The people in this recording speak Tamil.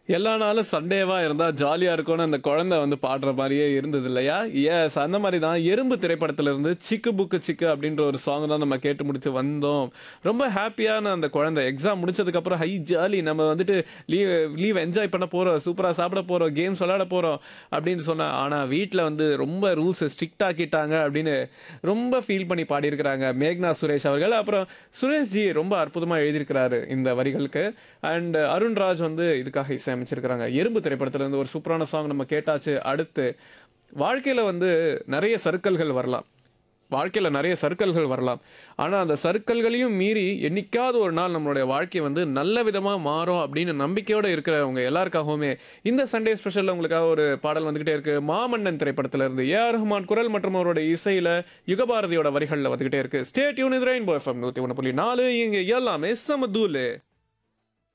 எல்லா நாளும் சண்டேவா இருந்தா ஜாலியா இருக்கும்னு அந்த குழந்தை வந்து பாடுற மாதிரியே இருந்தது இல்லையா எஸ் அந்த மாதிரி தான் எறும்பு திரைப்படத்துல இருந்து சிக்கு புக்கு சிக்கு அப்படின்ற ஒரு சாங் தான் நம்ம கேட்டு முடிச்சு வந்தோம் ரொம்ப ஹாப்பியான அந்த குழந்தை எக்ஸாம் முடிச்சதுக்கு அப்புறம் ஹை ஜாலி நம்ம வந்துட்டு லீவ் லீவ் என்ஜாய் பண்ண போறோம் சூப்பரா சாப்பிட போறோம் கேம்ஸ் விளையாட போறோம் அப்படின்னு சொன்னா ஆனா வீட்ல வந்து ரொம்ப ரூல்ஸ் ஸ்ட்ரிக்ட் ஆக்கிட்டாங்க அப்படின்னு ரொம்ப ஃபீல் பண்ணி பாடியிருக்கிறாங்க மேக்னா சுரேஷ் அவர்கள் அப்புறம் சுரேஷ் ஜி ரொம்ப அற்புதமா எழுதியிருக்கிறாரு இந்த வரிகளுக்கு அண்ட் அருண்ராஜ் வந்து இதுக்காக இசையமைச்சிருக்கிறாங்க எறும்பு திரைப்படத்துல இருந்து ஒரு சூப்பரான சாங் நம்ம கேட்டாச்சு அடுத்து வாழ்க்கையில வந்து நிறைய சர்க்கிள்கள் வரலாம் வாழ்க்கையில் நிறைய சர்க்கிள்கள் வரலாம் ஆனால் அந்த சர்க்கிள்களையும் மீறி என்னைக்காவது ஒரு நாள் நம்மளுடைய வாழ்க்கை வந்து நல்ல விதமாக மாறும் அப்படின்னு நம்பிக்கையோடு இருக்கிறவங்க எல்லாருக்காகவுமே இந்த சண்டே ஸ்பெஷலில் உங்களுக்காக ஒரு பாடல் வந்துக்கிட்டே இருக்கு மாமன்னன் திரைப்படத்துல இருந்து ஏ ஆர் ரஹ்மான் குரல் மற்றும் அவருடைய இசையில் யுகபாரதியோட வரிகளில் வந்துக்கிட்டே இருக்கு ஸ்டேட் யூனிட் ரெயின்போ எஃப்எம் நூற்றி ஒன்று புள்ளி நாலு இங்கே எல்லாமே சமதூலு